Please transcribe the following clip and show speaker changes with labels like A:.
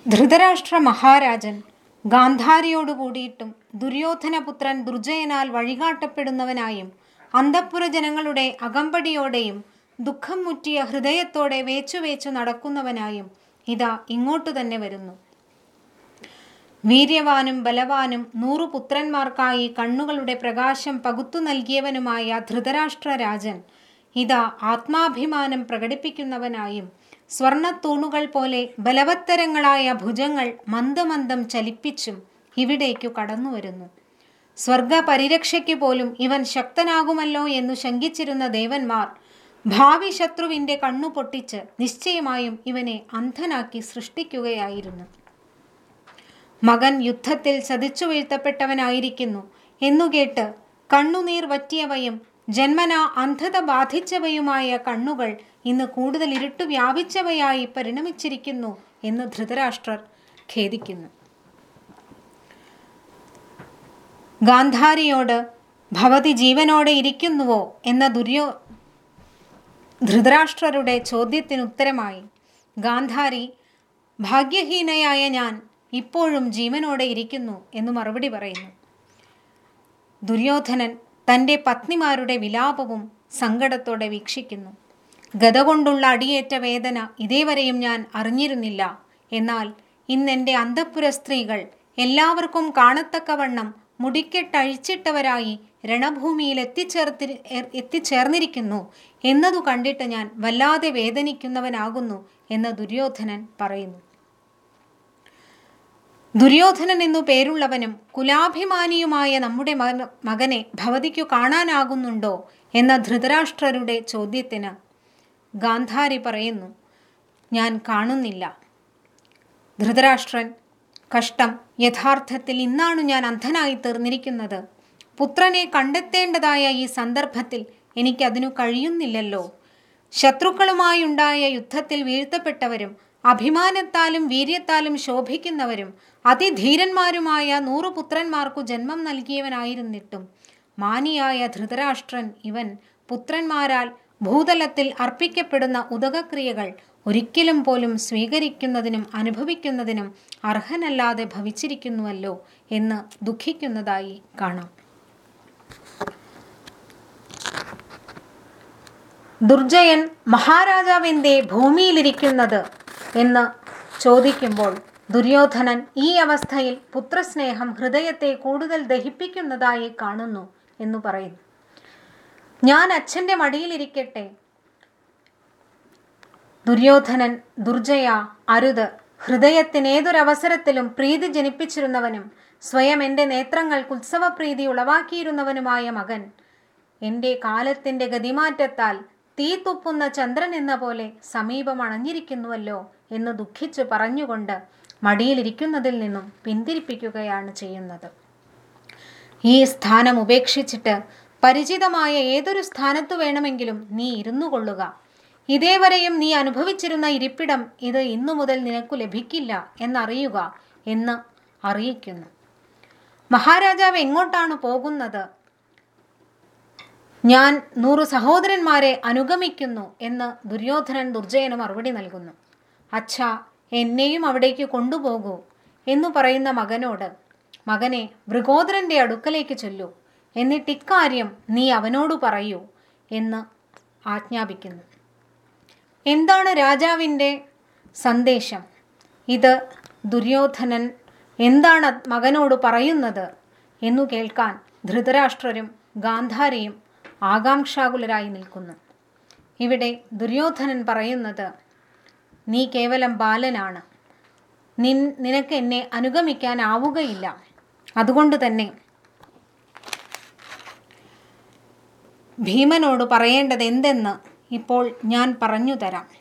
A: ധൃതരാഷ്ട്ര മഹാരാജൻ ഗാന്ധാരിയോട് കൂടിയിട്ടും ദുര്യോധനപുത്രൻ ദുർജയനാൽ വഴികാട്ടപ്പെടുന്നവനായും അന്തഃപുര ജനങ്ങളുടെ അകമ്പടിയോടെയും ദുഃഖം മുറ്റിയ ഹൃദയത്തോടെ വേച്ചുവേച്ചു നടക്കുന്നവനായും ഇതാ ഇങ്ങോട്ടു തന്നെ വരുന്നു വീര്യവാനും ബലവാനും നൂറു പുത്രന്മാർക്കായി കണ്ണുകളുടെ പ്രകാശം പകുത്തു നൽകിയവനുമായ ധൃതരാഷ്ട്ര രാജൻ ഇതാ ആത്മാഭിമാനം പ്രകടിപ്പിക്കുന്നവനായും സ്വർണത്തൂണുകൾ പോലെ ബലവത്തരങ്ങളായ ഭുജങ്ങൾ മന്ദമന്ദം ചലിപ്പിച്ചും ഇവിടേക്കു കടന്നു വരുന്നു സ്വർഗ പരിരക്ഷയ്ക്ക് പോലും ഇവൻ ശക്തനാകുമല്ലോ എന്നു ശങ്കിച്ചിരുന്ന ദേവന്മാർ ഭാവി ശത്രുവിൻ്റെ കണ്ണു പൊട്ടിച്ച് നിശ്ചയമായും ഇവനെ അന്ധനാക്കി സൃഷ്ടിക്കുകയായിരുന്നു മകൻ യുദ്ധത്തിൽ ചതിച്ചു വീഴ്ത്തപ്പെട്ടവനായിരിക്കുന്നു എന്നുകേട്ട് കണ്ണുനീർ വറ്റിയവയും ജന്മന അന്ധത ബാധിച്ചവയുമായ കണ്ണുകൾ ഇന്ന് കൂടുതൽ ഇരുട്ടു വ്യാപിച്ചവയായി പരിണമിച്ചിരിക്കുന്നു എന്ന് ധൃതരാഷ്ട്രർ ഖേദിക്കുന്നു ഗാന്ധാരിയോട് ഭവതി ജീവനോടെ ഇരിക്കുന്നുവോ എന്ന ദുര്യോ ധൃതരാഷ്ട്രരുടെ ചോദ്യത്തിന് ഉത്തരമായി ഗാന്ധാരി ഭാഗ്യഹീനയായ ഞാൻ ഇപ്പോഴും ജീവനോടെ ഇരിക്കുന്നു എന്ന് മറുപടി പറയുന്നു ദുര്യോധനൻ തൻ്റെ പത്നിമാരുടെ വിലാപവും സങ്കടത്തോടെ വീക്ഷിക്കുന്നു ഗത കൊണ്ടുള്ള അടിയേറ്റ വേദന ഇതേവരെയും ഞാൻ അറിഞ്ഞിരുന്നില്ല എന്നാൽ ഇന്നെൻ്റെ അന്തഃപുര സ്ത്രീകൾ എല്ലാവർക്കും കാണത്തക്കവണ്ണം മുടിക്കെട്ടഴിച്ചിട്ടവരായി രണഭൂമിയിൽ എത്തിച്ചേർത്തി എത്തിച്ചേർന്നിരിക്കുന്നു എന്നതു കണ്ടിട്ട് ഞാൻ വല്ലാതെ വേദനിക്കുന്നവനാകുന്നു എന്ന് ദുര്യോധനൻ പറയുന്നു ദുര്യോധനൻ എന്നു പേരുള്ളവനും കുലാഭിമാനിയുമായ നമ്മുടെ മകനെ ഭവതിക്കു കാണാനാകുന്നുണ്ടോ എന്ന ധൃതരാഷ്ട്രരുടെ ചോദ്യത്തിന് ഗാന്ധാരി പറയുന്നു ഞാൻ കാണുന്നില്ല ധൃതരാഷ്ട്രൻ കഷ്ടം യഥാർത്ഥത്തിൽ ഇന്നാണ് ഞാൻ അന്ധനായി തീർന്നിരിക്കുന്നത് പുത്രനെ കണ്ടെത്തേണ്ടതായ ഈ സന്ദർഭത്തിൽ എനിക്കതിനു കഴിയുന്നില്ലല്ലോ ശത്രുക്കളുമായുണ്ടായ യുദ്ധത്തിൽ വീഴ്ത്തപ്പെട്ടവരും അഭിമാനത്താലും വീര്യത്താലും ശോഭിക്കുന്നവരും അതിധീരന്മാരുമായ നൂറു പുത്രന്മാർക്കു ജന്മം നൽകിയവനായിരുന്നിട്ടും മാനിയായ ധൃതരാഷ്ട്രൻ ഇവൻ പുത്രന്മാരാൽ ഭൂതലത്തിൽ അർപ്പിക്കപ്പെടുന്ന ഉദകക്രിയകൾ ഒരിക്കലും പോലും സ്വീകരിക്കുന്നതിനും അനുഭവിക്കുന്നതിനും അർഹനല്ലാതെ ഭവിച്ചിരിക്കുന്നുവല്ലോ എന്ന് ദുഃഖിക്കുന്നതായി കാണാം ദുർജയൻ മഹാരാജാവിൻ്റെ ഭൂമിയിലിരിക്കുന്നത് എന്ന് ചോദിക്കുമ്പോൾ ദുര്യോധനൻ ഈ അവസ്ഥയിൽ പുത്രസ്നേഹം ഹൃദയത്തെ കൂടുതൽ ദഹിപ്പിക്കുന്നതായി കാണുന്നു എന്ന് പറയുന്നു ഞാൻ അച്ഛൻ്റെ മടിയിലിരിക്കട്ടെ ദുര്യോധനൻ ദുർജയ അരുത് ഹൃദയത്തിന് ഏതൊരവസരത്തിലും പ്രീതി ജനിപ്പിച്ചിരുന്നവനും സ്വയം എൻ്റെ നേത്രങ്ങൾക്ക് ഉത്സവപ്രീതി ഉളവാക്കിയിരുന്നവനുമായ മകൻ എൻ്റെ കാലത്തിൻ്റെ ഗതിമാറ്റത്താൽ തീ തുപ്പുന്ന ചന്ദ്രൻ എന്ന പോലെ സമീപം അണഞ്ഞിരിക്കുന്നുവല്ലോ എന്ന് ദുഃഖിച്ചു പറഞ്ഞുകൊണ്ട് മടിയിലിരിക്കുന്നതിൽ നിന്നും പിന്തിരിപ്പിക്കുകയാണ് ചെയ്യുന്നത് ഈ സ്ഥാനം ഉപേക്ഷിച്ചിട്ട് പരിചിതമായ ഏതൊരു സ്ഥാനത്തു വേണമെങ്കിലും നീ ഇരുന്നു കൊള്ളുക ഇതേവരെയും നീ അനുഭവിച്ചിരുന്ന ഇരിപ്പിടം ഇത് ഇന്നു മുതൽ നിനക്കു ലഭിക്കില്ല എന്നറിയുക എന്ന് അറിയിക്കുന്നു മഹാരാജാവ് എങ്ങോട്ടാണ് പോകുന്നത് ഞാൻ നൂറു സഹോദരന്മാരെ അനുഗമിക്കുന്നു എന്ന് ദുര്യോധനൻ ദുർജയന് മറുപടി നൽകുന്നു അച്ഛാ എന്നെയും അവിടേക്ക് കൊണ്ടുപോകൂ എന്നു പറയുന്ന മകനോട് മകനെ വൃഗോദരൻ്റെ അടുക്കലേക്ക് ചൊല്ലൂ എന്നിട്ട് ഇക്കാര്യം നീ അവനോട് പറയൂ എന്ന് ആജ്ഞാപിക്കുന്നു എന്താണ് രാജാവിൻ്റെ സന്ദേശം ഇത് ദുര്യോധനൻ എന്താണ് മകനോട് പറയുന്നത് എന്നു കേൾക്കാൻ ധൃതരാഷ്ട്രരും ഗാന്ധാരിയും ആകാംക്ഷാകുലരായി നിൽക്കുന്നു ഇവിടെ ദുര്യോധനൻ പറയുന്നത് നീ കേവലം ബാലനാണ് നിൻ നിനക്ക് എന്നെ അനുഗമിക്കാനാവുകയില്ല അതുകൊണ്ട് തന്നെ ഭീമനോട് പറയേണ്ടത് എന്തെന്ന് ഇപ്പോൾ ഞാൻ പറഞ്ഞു തരാം